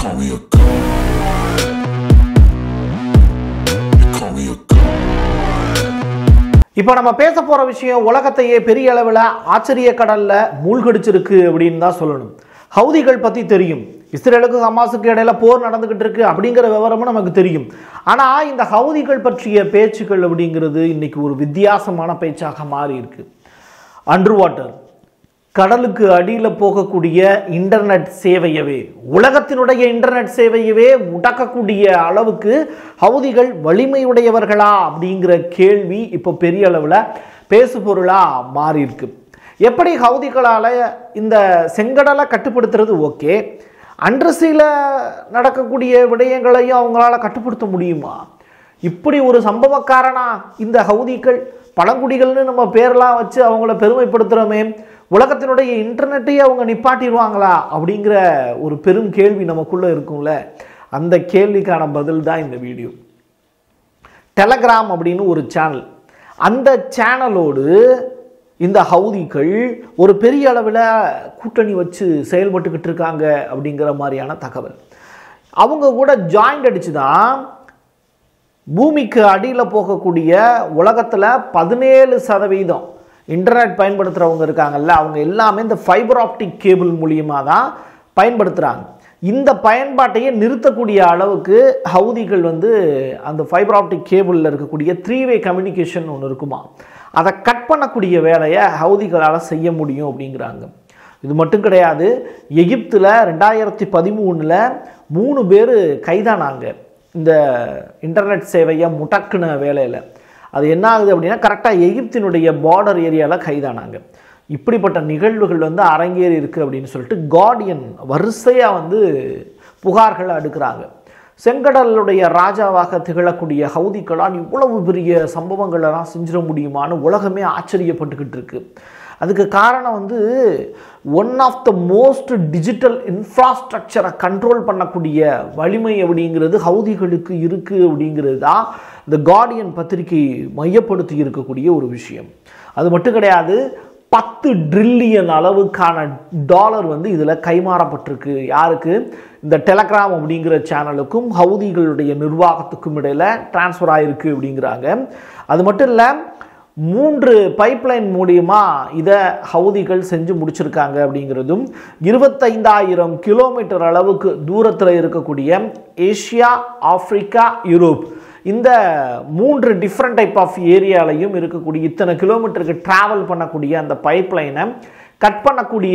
call me a god. You call me a god. இப்போ நம்ம பேச போற விஷயம் உலகத்தையே பெரிய அளவில் ஆச்சரிய கடல்ல மூழ்கடிச்சிருக்கு அப்படின்னு தான் சொல்லணும் ஹவுதிகள் பத்தி தெரியும் இஸ்ரேலுக்கும் ஹமாஸுக்கு இடையில போர் நடந்துகிட்டு இருக்கு அப்படிங்கிற விவரமும் நமக்கு தெரியும் ஆனா இந்த ஹவுதிகள் பற்றிய பேச்சுக்கள் அப்படிங்கிறது இன்னைக்கு ஒரு வித்தியாசமான பேச்சாக மாறி இருக்கு அண்டர் வாட்டர் கடலுக்கு அடியில் போகக்கூடிய இன்டர்நெட் சேவையவே உலகத்தினுடைய இன்டர்நெட் சேவையவே முடக்கக்கூடிய அளவுக்கு ஹவுதிகள் வலிமையுடையவர்களா அப்படிங்கிற கேள்வி இப்போ பெரிய அளவில் பேசு பொருளாக மாறி இருக்கு எப்படி ஹவுதிகளால் இந்த செங்கடலை கட்டுப்படுத்துறது ஓகே அண்டர்சீல நடக்கக்கூடிய விடயங்களையும் அவங்களால கட்டுப்படுத்த முடியுமா இப்படி ஒரு சம்பவக்காரனா இந்த ஹவுதிகள் பழங்குடிகள்னு நம்ம பேர்லாம் வச்சு அவங்கள பெருமைப்படுத்துகிறோமே உலகத்தினுடைய இன்டர்நெட்டையே அவங்க நிப்பாட்டிடுவாங்களா அப்படிங்கிற ஒரு பெரும் கேள்வி நமக்குள்ளே இருக்கும்ல அந்த கேள்விக்கான பதில் தான் இந்த வீடியோ டெலகிராம் அப்படின்னு ஒரு சேனல் அந்த சேனலோடு இந்த ஹவுதிகள் ஒரு பெரிய அளவில் கூட்டணி வச்சு செயல்பட்டுக்கிட்டு இருக்காங்க அப்படிங்கிற மாதிரியான தகவல் அவங்க கூட ஜாயிண்ட் அடிச்சு தான் பூமிக்கு அடியில் போகக்கூடிய உலகத்தில் பதினேழு சதவீதம் இன்டர்நெட் பயன்படுத்துகிறவங்க இருக்காங்கல்ல அவங்க எல்லாமே இந்த ஃபைபர் ஆப்டிக் கேபிள் மூலியமாக தான் பயன்படுத்துகிறாங்க இந்த பயன்பாட்டையே நிறுத்தக்கூடிய அளவுக்கு ஹவுதிகள் வந்து அந்த ஃபைபர் ஆப்டிக் கேபிளில் இருக்கக்கூடிய த்ரீ வே கம்யூனிகேஷன் ஒன்று இருக்குமா அதை கட் பண்ணக்கூடிய வேலையை ஹவுதிகளால் செய்ய முடியும் அப்படிங்கிறாங்க இது மட்டும் கிடையாது எகிப்தில் ரெண்டாயிரத்தி பதிமூணில் மூணு பேர் கைதானாங்க இந்த இன்டர்நெட் சேவையை முடக்குன வேலையில் அது என்ன ஆகுது அப்படின்னா கரெக்டாக எகிப்தினுடைய பார்டர் ஏரியாவில் கைதானாங்க இப்படிப்பட்ட நிகழ்வுகள் வந்து அரங்கேறி இருக்குது அப்படின்னு சொல்லிட்டு கார்டியன் வரிசையாக வந்து புகார்கள் அடுக்கிறாங்க செங்கடலுடைய ராஜாவாக திகழக்கூடிய ஹவுதிகளால் இவ்வளவு பெரிய சம்பவங்களெல்லாம் செஞ்சிட முடியுமான்னு உலகமே ஆச்சரியப்பட்டுக்கிட்டு இருக்கு அதுக்கு காரணம் வந்து one of the most digital இன்ஃப்ராஸ்ட்ரக்சரை கண்ட்ரோல் பண்ணக்கூடிய வலிமை அப்படிங்கிறது ஹவுதிகளுக்கு இருக்குது அப்படிங்கிறது தான் இந்த கார்டியன் பத்திரிகை மையப்படுத்தி இருக்கக்கூடிய ஒரு விஷயம் அது மட்டும் கிடையாது பத்து ட்ரில்லியன் அளவுக்கான டாலர் வந்து இதில் கைமாறப்பட்டிருக்கு யாருக்கு இந்த டெலகிராம் அப்படிங்கிற சேனலுக்கும் ஹவுதிகளுடைய நிர்வாகத்துக்கும் இடையில் டிரான்ஸ்ஃபர் ஆகிருக்கு அப்படிங்கிறாங்க அது மட்டும் இல்லை மூன்று பைப்லைன் மூலியமா இதை ஹவுதிகள் செஞ்சு முடிச்சிருக்காங்க அப்படிங்கிறதும் இருபத்தைந்தாயிரம் கிலோமீட்டர் அளவுக்கு தூரத்தில் இருக்கக்கூடிய ஏஷியா ஆப்பிரிக்கா யூரோப் இந்த மூன்று டிஃப்ரெண்ட் டைப் ஆஃப் ஏரியாலையும் இருக்கக்கூடிய இத்தனை கிலோமீட்டருக்கு ட்ராவல் பண்ணக்கூடிய அந்த பைப்லைனை கட் பண்ணக்கூடிய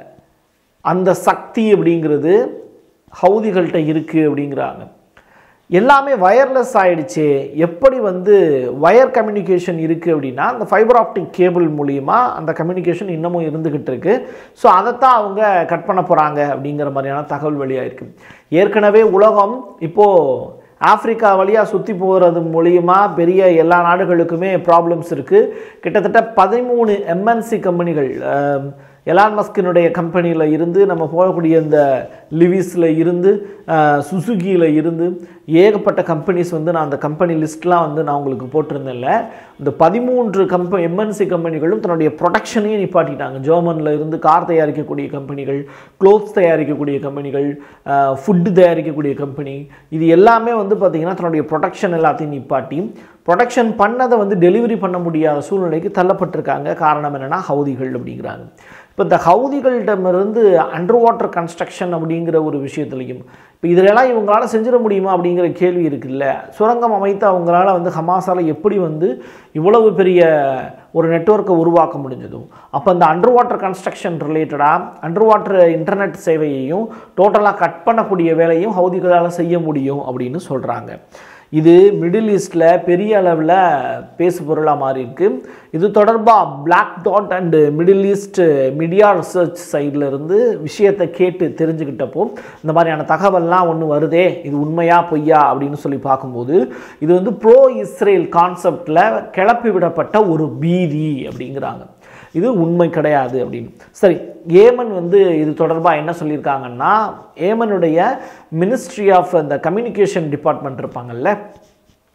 அந்த சக்தி அப்படிங்கிறது ஹவுதிகள்கிட்ட இருக்குது அப்படிங்கிறாங்க எல்லாமே வயர்லெஸ் ஆயிடுச்சு எப்படி வந்து வயர் கம்யூனிகேஷன் இருக்குது அப்படின்னா அந்த ஃபைபர் ஆப்டிக் கேபிள் மூலியமா அந்த கம்யூனிகேஷன் இன்னமும் இருந்துக்கிட்டு இருக்கு ஸோ அதைத்தான் அவங்க கட் பண்ண போகிறாங்க அப்படிங்கிற மாதிரியான தகவல் வெளியாயிருக்கு ஏற்கனவே உலகம் இப்போது ஆப்பிரிக்கா வழியாக சுற்றி போகிறது மூலியமா பெரிய எல்லா நாடுகளுக்குமே ப்ராப்ளம்ஸ் இருக்குது கிட்டத்தட்ட பதிமூணு எம்என்சி கம்பெனிகள் எலான் மஸ்கினுடைய கம்பெனியில் இருந்து நம்ம போகக்கூடிய இந்த லிவிஸில் இருந்து சுசுகியில் இருந்து ஏகப்பட்ட கம்பெனிஸ் வந்து நான் அந்த கம்பெனி லிஸ்ட்லாம் வந்து நான் உங்களுக்கு போட்டிருந்தேன்ல இந்த பதிமூன்று கம்ப எம்என்சி கம்பெனிகளும் தன்னுடைய ப்ரொடக்ஷனையும் நிப்பாட்டிட்டாங்க ஜெர்மனில் இருந்து கார் தயாரிக்கக்கூடிய கம்பெனிகள் க்ளோத்ஸ் தயாரிக்கக்கூடிய கம்பெனிகள் ஃபுட்டு தயாரிக்கக்கூடிய கம்பெனி இது எல்லாமே வந்து பார்த்திங்கன்னா தன்னுடைய ப்ரொடக்ஷன் எல்லாத்தையும் நிப்பாட்டி ப்ரொடக்ஷன் பண்ணதை வந்து டெலிவரி பண்ண முடியாத சூழ்நிலைக்கு தள்ளப்பட்டிருக்காங்க காரணம் என்னென்னா ஹவுதிகள் அப்படிங்கிறாங்க இப்போ இந்த ஹவுதிகளிடமிருந்து அண்டர் வாட்டர் கன்ஸ்ட்ரக்ஷன் அப்படிங்கிற ஒரு விஷயத்துலையும் இப்போ இதிலெல்லாம் இவங்களால செஞ்சிட முடியுமா அப்படிங்கிற கேள்வி இருக்குல்ல சுரங்கம் அமைத்து அவங்களால வந்து ஹமாஸால் எப்படி வந்து இவ்வளவு பெரிய ஒரு நெட்ஒர்க்கை உருவாக்க முடிஞ்சதும் அப்போ அந்த அண்டர் வாட்டர் கன்ஸ்ட்ரக்ஷன் ரிலேட்டடாக அண்டர் வாட்டர் இன்டர்நெட் சேவையையும் டோட்டலாக கட் பண்ணக்கூடிய வேலையும் ஹவுதிகளால் செய்ய முடியும் அப்படின்னு சொல்கிறாங்க இது மிடில் ஈஸ்டில் பெரிய அளவில் பேசு பொருளாக மாறி இருக்கு இது தொடர்பாக Black Dot and Middle East Media Research சைடில் இருந்து விஷயத்தை கேட்டு தெரிஞ்சுக்கிட்டப்போ இந்த மாதிரியான தகவல்லாம் ஒன்று வருதே இது உண்மையா பொய்யா அப்படின்னு சொல்லி பார்க்கும்போது இது வந்து ப்ரோ இஸ்ரேல் கான்செப்டில் கிளப்பி விடப்பட்ட ஒரு பீதி அப்படிங்கிறாங்க இது உண்மை கிடையாது அப்படின்னு சரி ஏமன் வந்து இது தொடர்பாக என்ன சொல்லியிருக்காங்கன்னா ஏமனுடைய மினிஸ்ட்ரி ஆஃப் அந்த கம்யூனிகேஷன் டிபார்ட்மெண்ட் இருப்பாங்கல்ல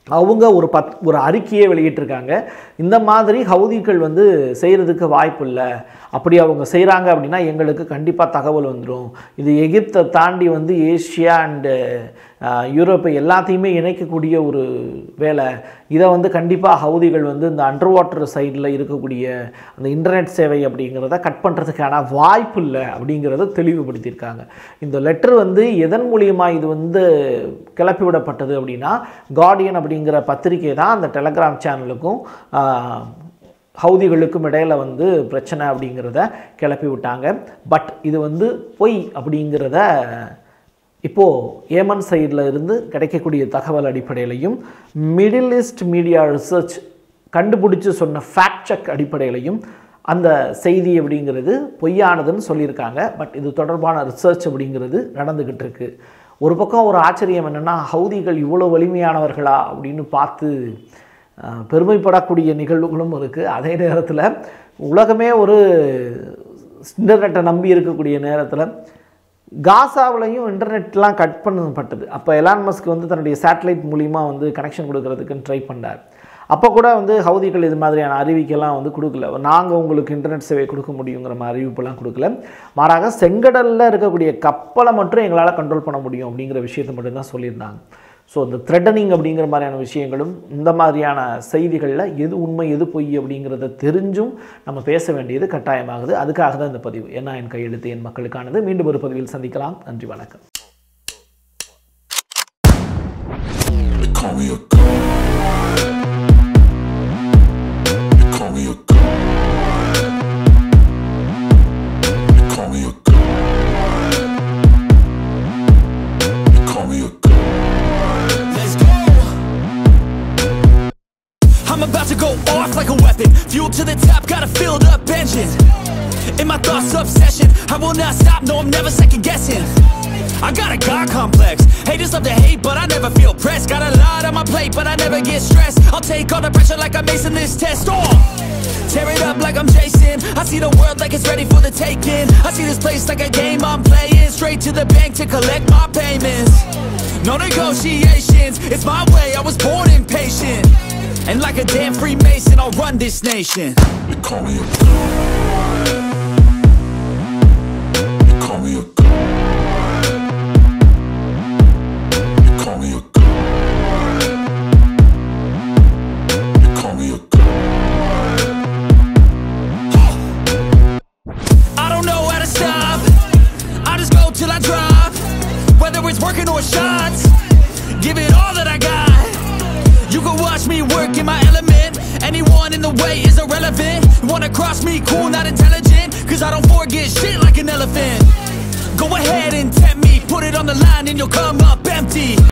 அவங்க ஒரு பத் ஒரு அறிக்கையை வெளியிட்டிருக்காங்க இந்த மாதிரி ஹவுதிகள் வந்து செய்கிறதுக்கு வாய்ப்பு இல்லை அப்படி அவங்க செய்கிறாங்க அப்படின்னா எங்களுக்கு கண்டிப்பாக தகவல் வந்துடும் இது எகிப்தை தாண்டி வந்து ஏஷியா அண்டு யூரோப்பை எல்லாத்தையுமே இணைக்கக்கூடிய ஒரு வேலை இதை வந்து கண்டிப்பாக ஹவுதிகள் வந்து இந்த அண்டர் வாட்டர் சைடில் இருக்கக்கூடிய அந்த இன்டர்நெட் சேவை அப்படிங்கிறத கட் பண்ணுறதுக்கான வாய்ப்பு இல்லை அப்படிங்கிறத தெளிவுபடுத்தியிருக்காங்க இந்த லெட்டர் வந்து எதன் மூலியமாக இது வந்து கிளப்பி விடப்பட்டது அப்படின்னா கார்டியன் அப்படிங்கிற பத்திரிகை தான் அந்த டெலகிராம் சேனலுக்கும் ஆஹ், ஹவுதிகளுக்கும் இடையில வந்து பிரச்சனை அப்படிங்கிறத கிளப்பி விட்டாங்க பட் இது வந்து பொய் அப்படிங்கிறத இப்போது ஏமன் சைடில் இருந்து கிடைக்கக்கூடிய தகவல் அடிப்படையிலையும் மிடில் ஈஸ்ட் மீடியா ரிசர்ச் கண்டுபிடிச்சு சொன்ன ஃபேக்ட் செக் அடிப்படையிலையும் அந்த செய்தி அப்படிங்கிறது பொய்யானதுன்னு சொல்லியிருக்காங்க பட் இது தொடர்பான ரிசர்ச் அப்படிங்கிறது நடந்துக்கிட்டு இருக்கு ஒரு பக்கம் ஒரு ஆச்சரியம் என்னென்னா ஹவுதிகள் இவ்வளோ வலிமையானவர்களா அப்படின்னு பார்த்து அஹ், பெருமைப்படக்கூடிய நிகழ்வுகளும் இருக்குது அதே நேரத்தில் உலகமே ஒரு இன்டர்நெட்டை நம்பி இருக்கக்கூடிய நேரத்தில் காசாவிலையும் இன்டர்நெட்லாம் கட் பண்ணப்பட்டது அப்போ எலான் மஸ்க் வந்து தன்னுடைய சேட்டலைட் மூலிமா வந்து கனெக்ஷன் கொடுக்கறதுக்குன்னு ட்ரை பண்ணார் அப்போ கூட வந்து ஹவுதிகள் இது மாதிரியான அறிவிக்கைலாம் வந்து கொடுக்கல நாங்கள் உங்களுக்கு இன்டர்நெட் சேவை கொடுக்க முடியுங்கிற மாதிரி அறிவிப்பெல்லாம் கொடுக்கல மாறாக செங்கடலில் இருக்கக்கூடிய கப்பலை மட்டும் எங்களால் கண்ட்ரோல் பண்ண முடியும் அப்படிங்கிற விஷயத்தை மட்டும்தான் சொல்லியிருந்தாங்க ஸோ இந்த த்ரெட்டனிங் அப்படிங்கிற மாதிரியான விஷயங்களும் இந்த மாதிரியான செய்திகளில் எது உண்மை எது பொய் அப்படிங்கிறத தெரிஞ்சும் நம்ம பேச வேண்டியது கட்டாயமாகுது அதுக்காக தான் இந்த பதிவு என்ன என் கையெழுத்து என் மக்களுக்கானது மீண்டும் ஒரு பதிவில் சந்திக்கலாம் நன்றி வணக்கம் They call me a god. They call me a god. They call me a god. They call me a god. Let's go. I'm about to go off like a weapon. Fuel to the top, got a filled up engine. In my thoughts, obsession. I will not stop, no, I'm never second guessing. I got a God complex. Haters love to hate, but I never feel pressed. Got a lot on my plate, but I never get stressed. I'll take all the pressure like I'm acing this test. Oh! Tear it up like I'm Jason. I see the world like it's ready for the taking. I see this place like a game I'm playing. Straight to the bank to collect my payments. No negotiations, it's my way. I was born impatient. And like a damn Freemason, I'll run this nation. They call me a god. They call me a god. They call me a god. They call me a god. I don't know how to stop. I just go till I drop. Whether it's working or shots, give it all that I got. You can watch me work in my element. Anyone in the way is irrelevant. You wanna cross me, cool, not intelligent. Cause I don't forget shit like an elephant. Go ahead and tempt me, put it on the line and you'll come up empty.